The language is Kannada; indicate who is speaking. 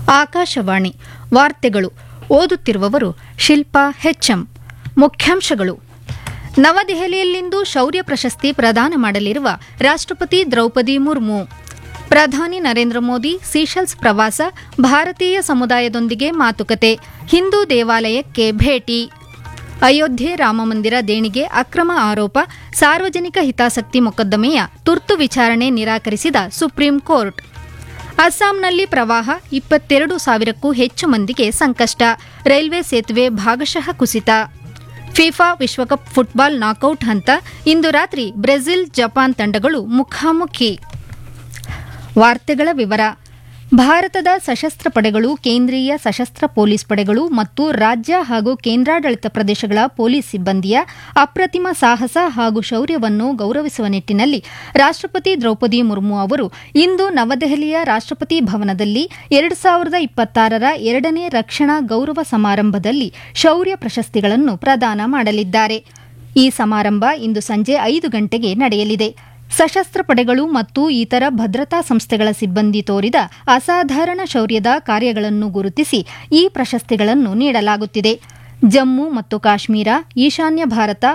Speaker 1: ಆಕಾಶವಾಣಿ ವಾರ್ತೆಗಳು ಓದುತ್ತಿರುವವರು ಶಿಲ್ಪಾ ಹೆಚ್ಎಂ ಮುಖ್ಯಾಂಶಗಳು ನವದೆಹಲಿಯಲ್ಲಿಂದು ಶೌರ್ಯ ಪ್ರಶಸ್ತಿ ಪ್ರದಾನ ಮಾಡಲಿರುವ ರಾಷ್ಟ್ರಪತಿ ದ್ರೌಪದಿ ಮುರ್ಮು ಪ್ರಧಾನಿ ನರೇಂದ್ರ ಮೋದಿ ಸೀಶೆಲ್ಸ್ ಪ್ರವಾಸ ಭಾರತೀಯ ಸಮುದಾಯದೊಂದಿಗೆ ಮಾತುಕತೆ ಹಿಂದೂ ದೇವಾಲಯಕ್ಕೆ ಭೇಟಿ ಅಯೋಧ್ಯೆ ರಾಮಮಂದಿರ ದೇಣಿಗೆ ಅಕ್ರಮ ಆರೋಪ ಸಾರ್ವಜನಿಕ ಹಿತಾಸಕ್ತಿ ಮೊಕದ್ದಮೆಯ ತುರ್ತು ವಿಚಾರಣೆ ನಿರಾಕರಿಸಿದ ಸುಪ್ರೀಂ ಕೋರ್ಟ್ ಅಸ್ಸಾಂನಲ್ಲಿ ಪ್ರವಾಹ ಇಪ್ಪತ್ತೆರಡು ಸಾವಿರಕ್ಕೂ ಹೆಚ್ಚು ಮಂದಿಗೆ ಸಂಕಷ್ಟ ರೈಲ್ವೆ ಸೇತುವೆ ಭಾಗಶಃ ಕುಸಿತ ಫಿಫಾ ವಿಶ್ವಕಪ್ ಫುಟ್ಬಾಲ್ ನಾಕೌಟ್ ಹಂತ ಇಂದು ರಾತ್ರಿ ಬ್ರೆಜಿಲ್ ಜಪಾನ್ ತಂಡಗಳು ಮುಖಾಮುಖಿ ವಾರ್ತೆಗಳ ವಿವರ ಭಾರತದ ಸಶಸ್ತ್ರ ಪಡೆಗಳು ಕೇಂದ್ರೀಯ ಸಶಸ್ತ್ರ ಪೊಲೀಸ್ ಪಡೆಗಳು ಮತ್ತು ರಾಜ್ಯ ಹಾಗೂ ಕೇಂದ್ರಾಡಳಿತ ಪ್ರದೇಶಗಳ ಪೊಲೀಸ್ ಸಿಬ್ಬಂದಿಯ ಅಪ್ರತಿಮ ಸಾಹಸ ಹಾಗೂ ಶೌರ್ಯವನ್ನು ಗೌರವಿಸುವ ನಿಟ್ಟಿನಲ್ಲಿ ರಾಷ್ಟ್ರಪತಿ ದ್ರೌಪದಿ ಮುರ್ಮು ಅವರು ಇಂದು ನವದೆಹಲಿಯ ರಾಷ್ಟ್ರಪತಿ ಭವನದಲ್ಲಿ ಎರಡು ಸಾವಿರದ ಇಪ್ಪತ್ತಾರರ ಎರಡನೇ ರಕ್ಷಣಾ ಗೌರವ ಸಮಾರಂಭದಲ್ಲಿ ಶೌರ್ಯ ಪ್ರಶಸ್ತಿಗಳನ್ನು ಪ್ರದಾನ ಮಾಡಲಿದ್ದಾರೆ ಈ ಸಮಾರಂಭ ಇಂದು ಸಂಜೆ ಐದು ಗಂಟೆಗೆ ನಡೆಯಲಿದೆ ಸಶಸ್ತ್ರ ಪಡೆಗಳು ಮತ್ತು ಇತರ ಭದ್ರತಾ ಸಂಸ್ಥೆಗಳ ಸಿಬ್ಬಂದಿ ತೋರಿದ ಅಸಾಧಾರಣ ಶೌರ್ಯದ ಕಾರ್ಯಗಳನ್ನು ಗುರುತಿಸಿ ಈ ಪ್ರಶಸ್ತಿಗಳನ್ನು ನೀಡಲಾಗುತ್ತಿದೆ ಜಮ್ಮು ಮತ್ತು ಕಾಶ್ಮೀರ ಈಶಾನ್ಯ ಭಾರತ